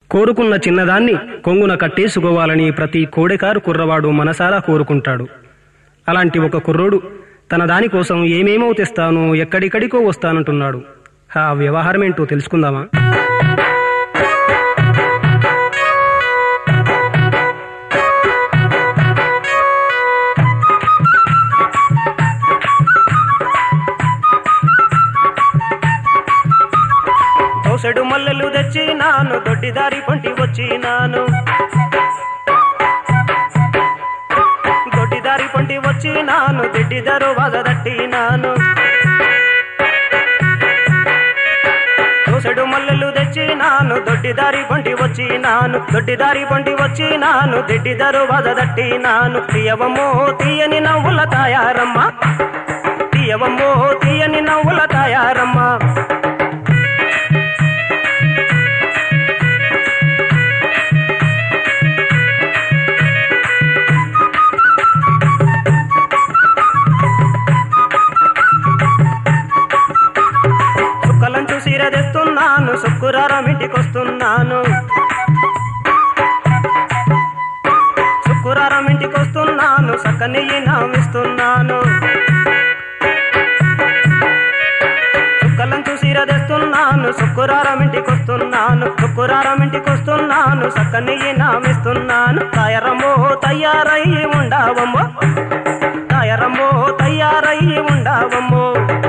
కోరుకున్న చిన్నదాన్ని కొంగున కట్టేసుకోవాలని ప్రతి కోడెకారు కుర్రవాడు మనసారా కోరుకుంటాడు అలాంటి ఒక కుర్రోడు తన దానికోసం ఏమేమో తెస్తాను ఎక్కడికడికో వస్తానంటున్నాడు ఆ వ్యవహారమేంటో తెలుసుకుందామా దోసెడు మల్లెలు తెచ్చినాను దొడ్డిదారి పొంటి వచ్చినాను దొడ్డిదారి పొంటి వచ్చినాను దిడ్డిదారు వద దట్టినాను దోసెడు మల్లెలు తెచ్చినాను దొడ్డిదారి పొంటి వచ్చినాను దొడ్డిదారి పొంటి వచ్చినాను దిడ్డిదారు వద దట్టినాను తీయవమో తీయని నవ్వుల తాయారమ్మ తీయవమో తీయని నవ్వుల తాయారమ్మ చుక్కలంచు సీర తెస్తున్నాను శుక్రారం ఇంటికొస్తున్నాను శుక్రారం ఇంటికొస్తున్నాను సక్కనెయ్యి నామిస్తున్నాను చుక్కలంచు సీర తెస్తున్నాను శుక్రారం ఇంటికొస్తున్నాను శుక్రారం ఇంటికొస్తున్నాను సక్కనెయ్యి నామిస్తున్నాను తయారమ్మో తయారయ్యి ఉండవమ్మో తయారమ్మో తయారయ్యి ఉండవమ్మో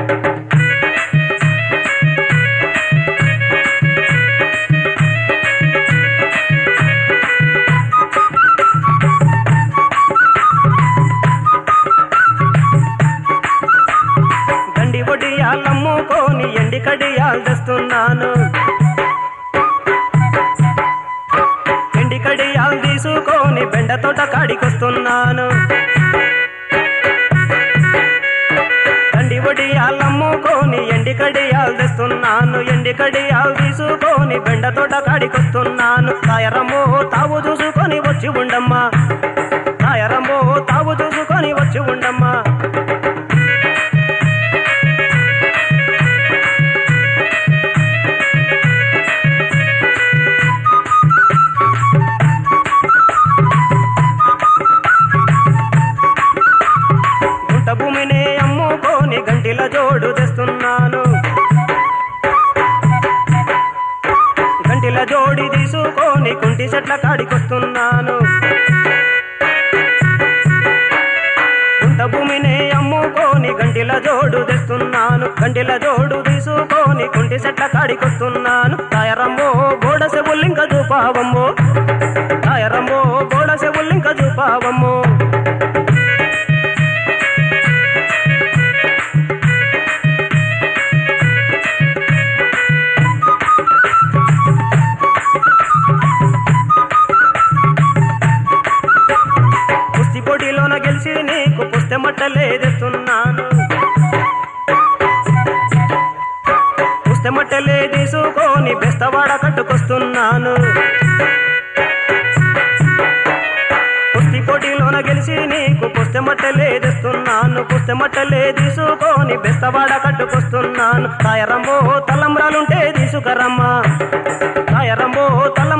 గండి వడియాలమ్ముకొని ఎండి కడియాలు తెస్తున్నాను ఎండి కడియాలు తీసుకొని బెండ తోట కాడికొస్తున్నాను గండి వడియాలమ్ముకొని ఎండి కడియాలు తెస్తున్నాను ఎండి కడియాలు తీసుకొని బెండ తోట కాడికొస్తున్నాను తాయరమ్మో తావు చూసుకొని వచ్చి ఉండమ్మా తాయరమ్మో తావు చూసుకొని వచ్చి ఉండమ్మా గుంట భూమిని అమ్ముకొని గంటిల జోడు తెస్తున్నాను గంటిల జోడి తీసుకొని కుంటి చెట్ల కాడికొస్తున్నాను గుంట భూమిని అమ్ముకొని గంటిల జోడు తెస్తున్నాను గంటిల జోడు తీసుకొని కుంటి చెట్ల కాడికొస్తున్నాను తాయరమ్మో గోడ సెవుల్లింక చూపావమ్మో తాయరమ్మో గోడ సెవుల్లింక చూపావమ్మో కుస్తీ పోటీలోన గెలిచి నీకు పుస్తె మట్టలేదిస్తున్నాను పుస్తె మట్టలే తీసుకొని బెస్తవాడ కట్టుకొస్తున్నాను కుస్తీ పోటీలోన గెలిచి నీకు పుస్తె మట్టలేదిస్తున్నాను పుస్తె మట్టలే తీసుకొని బెస్తవాడ కట్టుకొస్తున్నాను తాయరమ్మో తలంబ్రాలుంటే తీసుకరమ్మా తాయరమ్మో తల